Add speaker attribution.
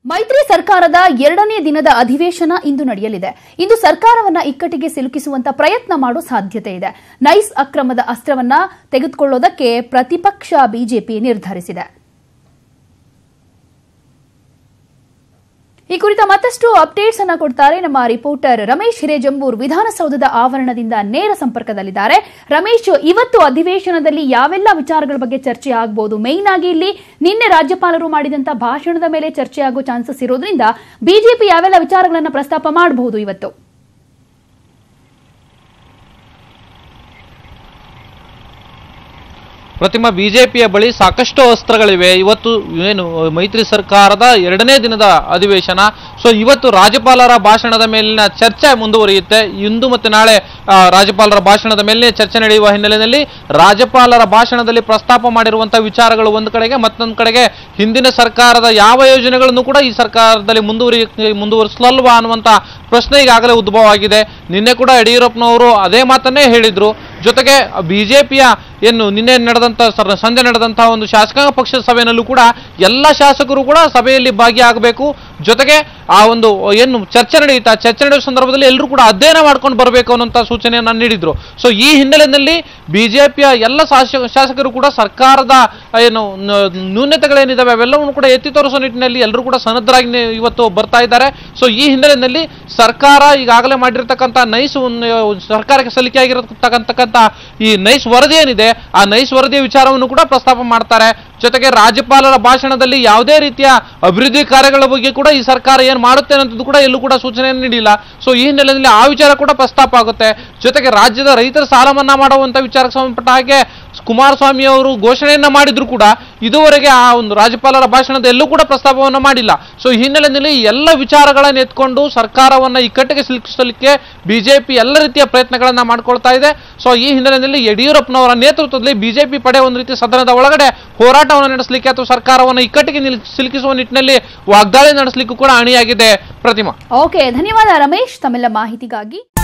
Speaker 1: ಮೈತ್ರಿ ಸರ್ಕಾರದ ಎರಡನೇ ದಿನದ ಅಧಿವೇಶನ ಇಂದು ನಡೆಯಲಿದೆ ಇಂದು ಸರ್ಕಾರವನ್ನ ಇಕ್ಕಟ್ಟಿಗೆ ಸಿಲುಕಿಸುವಂತ ಪ್ರಯತ್ನ ಮಾಡೋ ಸಾಧ್ಯತೆ ಇದೆ ನೈಸ್ ಅಕ್ರಮದ ಅಸ್ತ್ರವನ್ನ ತೆಗೆದುಕೊಳ್ಳೋದಕ್ಕೆ ಪ್ರತಿಪಕ್ಷ ಬಿಜೆಪಿ ನಿರ್ಧರಿಸಿದೆ ಈ ಕುರಿತ ಮತ್ತಷ್ಟು ಅಪ್ಡೇಟ್ಸ್ ಅನ್ನ ಕೊಡ್ತಾರೆ ನಮ್ಮ ರಿಪೋರ್ಟರ್ ರಮೇಶ್ ಹಿರೇಜಂಬೂರ್ ವಿಧಾನಸೌಧದ ಆವರಣದಿಂದ ನೇರ ಸಂಪರ್ಕದಲ್ಲಿದ್ದಾರೆ ರಮೇಶ್ ಇವತ್ತು ಅಧಿವೇಶನದಲ್ಲಿ ಯಾವೆಲ್ಲ ವಿಚಾರಗಳ ಬಗ್ಗೆ ಚರ್ಚೆ ಆಗಬಹುದು ಮೇಯ್ನ್ ಆಗಿ ಇಲ್ಲಿ ನಿನ್ನೆ ರಾಜ್ಯಪಾಲರು ಮಾಡಿದಂತ ಭಾಷಣದ ಮೇಲೆ ಚರ್ಚೆ ಆಗೋ ಚಾನ್ಸಸ್ ಇರೋದ್ರಿಂದ ಬಿಜೆಪಿ ಯಾವೆಲ್ಲ ವಿಚಾರಗಳನ್ನ ಪ್ರಸ್ತಾಪ ಮಾಡಬಹುದು ಇವತ್ತು
Speaker 2: ಪ್ರತಿಮಾ ಬಿಜೆಪಿಯ ಬಳಿ ಸಾಕಷ್ಟು ಅಸ್ತ್ರಗಳಿವೆ ಇವತ್ತು ಏನು ಮೈತ್ರಿ ಸರ್ಕಾರದ ಎರಡನೇ ದಿನದ ಅಧಿವೇಶನ ಸೊ ಇವತ್ತು ರಾಜ್ಯಪಾಲರ ಭಾಷಣದ ಮೇಲಿನ ಚರ್ಚೆ ಮುಂದುವರಿಯುತ್ತೆ ಇಂದು ಮತ್ತು ನಾಳೆ ಆ, ರಾಜ್ಯಪಾಲರ ಭಾಷಣದ ಮೇಲೆ ಚರ್ಚೆ ನಡೆಯುವ ಹಿನ್ನೆಲೆಯಲ್ಲಿ ರಾಜ್ಯಪಾಲರ ಭಾಷಣದಲ್ಲಿ ಪ್ರಸ್ತಾಪ ಮಾಡಿರುವಂತಹ ವಿಚಾರಗಳು ಒಂದು ಕಡೆಗೆ ಮತ್ತೊಂದು ಕಡೆಗೆ ಹಿಂದಿನ ಸರ್ಕಾರದ ಯಾವ ಯೋಜನೆಗಳನ್ನು ಕೂಡ ಈ ಸರ್ಕಾರದಲ್ಲಿ ಮುಂದುವರಿ ಮುಂದುವರಿಸಲಲ್ವಾ ಅನ್ನುವಂಥ ಪ್ರಶ್ನೆ ಈಗಾಗಲೇ ಉದ್ಭವ ಆಗಿದೆ ನಿನ್ನೆ ಕೂಡ ಯಡಿಯೂರಪ್ಪನವರು ಅದೇ ಮಾತನ್ನೇ ಹೇಳಿದ್ರು ಜೊತೆಗೆ ಬಿಜೆಪಿಯ ಏನು ನಿನ್ನೆ ನಡೆದಂತ ಸರ್- ಸಂಜೆ ನಡೆದಂತಹ ಒಂದು ಶಾಸಕಾಂಗ ಪಕ್ಷದ ಸಭೆಯಲ್ಲೂ ಕೂಡ ಎಲ್ಲ ಶಾಸಕರು ಕೂಡ ಸಭೆಯಲ್ಲಿ ಭಾಗಿಯಾಗಬೇಕು ಜೊತೆಗೆ ಆ ಒಂದು ಏನು ಚರ್ಚೆ ನಡೆಯುತ್ತೆ ಆ ಚರ್ಚೆ ನಡೆಯುವ ಸಂದರ್ಭದಲ್ಲಿ ಎಲ್ಲರೂ ಕೂಡ ಅಧ್ಯಯನ ಮಾಡ್ಕೊಂಡು ಬರಬೇಕು ಅನ್ನೋಂಥ ಸೂಚನೆಯನ್ನ ನೀಡಿದ್ರು ಸೊ ಈ ಹಿನ್ನೆಲೆಯಲ್ಲಿ ಬಿಜೆಪಿಯ ಎಲ್ಲ ಶಾಸ- ಶಾಸಕರು ಕೂಡ ಸರ್ಕಾರದ ಏನು ನ- ನ್ಯೂನತೆಗಳೇನಿದಾವೆ ಅವೆಲ್ಲವನ್ನು ಕೂಡ ಎತ್ತಿ ತೋರಿಸೋ ನಿಟ್ಟಿನಲ್ಲಿ ಎಲ್ಲರೂ ಕೂಡ ಸನ್ನದ್ಧರಾಗಿ ನಿ- ಇವತ್ತು ಬರ್ತಾ ಇದ್ದಾರೆ ಸೊ ಈ ಹಿನ್ನೆಲೆಯಲ್ಲಿ ಸರ್ಕಾರ ಈಗಾಗಲೇ ಮಾಡಿರ್ತಕ್ಕಂಥ ನೈಸ್ ಒಂದು ಸರ್ಕಾರಕ್ಕೆ ಸಲ್ಲಿಕೆಯಾಗಿರತಕ್ಕಂತಕ್ಕಂಥ ಈ ನೈಸ್ ವರದಿ ಏನಿದೆ ಆ ನೈಸ್ ವರದಿಯ ವಿಚಾರವನ್ನು ಕೂಡ ಪ್ರಸ್ತಾಪ ಮಾಡ್ತಾರೆ ಜೊತೆಗೆ ರಾಜ್ಯಪಾಲರ ಭಾಷಣದಲ್ಲಿ ಯಾವುದೇ ರೀತಿಯ ಅಭಿವೃದ್ಧಿ ಕಾರ್ಯಗಳ ಬಗ್ಗೆ ಕೂಡ ಈ ಸರ್ಕಾರ ಏನು ಮಾಡುತ್ತೆ ಅನ್ನೋದು ಕೂಡ ಎಲ್ಲೂ ಕೂಡ ಸೂಚನೆಯನ್ನು ನೀಡಿಲ್ಲ ಸೊ ಈ ಹಿನ್ನೆಲೆಯಲ್ಲಿ ಆ ವಿಚಾರ ಕೂಡ ಪ್ರಸ್ತಾಪ ಆಗುತ್ತೆ ಜೊತೆಗೆ ರಾಜ್ಯದ ರೈತರ ಸಾಲ ಮನ್ನಾ ಮಾಡುವಂತ ವಿಚಾರಕ್ಕೆ ಸಂಬಂಧಪಟ್ಟ ಹಾಗೆ ಕುಮಾರಸ್ವಾಮಿ ಅವರು ಘೋಷಣೆಯನ್ನ ಮಾಡಿದ್ರು ಕೂಡ ಇದುವರೆಗೆ ಆ ಒಂದು ರಾಜ್ಯಪಾಲರ ಭಾಷಣದ ಎಲ್ಲೂ ಕೂಡ ಪ್ರಸ್ತಾಪವನ್ನ ಮಾಡಿಲ್ಲ ಸೊ ಈ ಹಿನ್ನೆಲೆಯಲ್ಲಿ ಈ ಎಲ್ಲ ವಿಚಾರಗಳನ್ನು ಎತ್ಕೊಂಡು ಸರ್ಕಾರವನ್ನ ಇಕ್ಕಟ್ಟಿಗೆ ಸಿಲುಕಿಸಲಿಕ್ಕೆ ಬಿಜೆಪಿ ಎಲ್ಲ ರೀತಿಯ ಪ್ರಯತ್ನಗಳನ್ನ ಮಾಡ್ಕೊಳ್ತಾ ಇದೆ ಸೊ ಈ ಹಿನ್ನೆಲೆಯಲ್ಲಿ ಯಡಿಯೂರಪ್ಪನವರ ನೇತೃತ್ವದಲ್ಲಿ ಬಿಜೆಪಿ ಪಡೆ ಒಂದು ರೀತಿ ಸದನದ ಒಳಗಡೆ ಹೋರಾಟವನ್ನು ನಡೆಸಲಿಕ್ಕೆ ಅಥವಾ ಸರ್ಕಾರವನ್ನು ಇಕ್ಕಟ್ಟಿಗೆ ನಿಲ್- ಸಿಲುಕಿಸುವ ನಿಟ್ಟಿನಲ್ಲಿ ವಾಗ್ದಾಳಿ ನಡೆಸಲಿಕ್ಕೂ ಕೂಡ ಅಣಿಯಾಗಿದೆ ಪ್ರತಿಮಾ
Speaker 1: ಓಕೆ ಧನ್ಯವಾದ ರಮೇಶ್ ತಮ್ಮೆಲ್ಲ ಮಾಹಿತಿಗಾಗಿ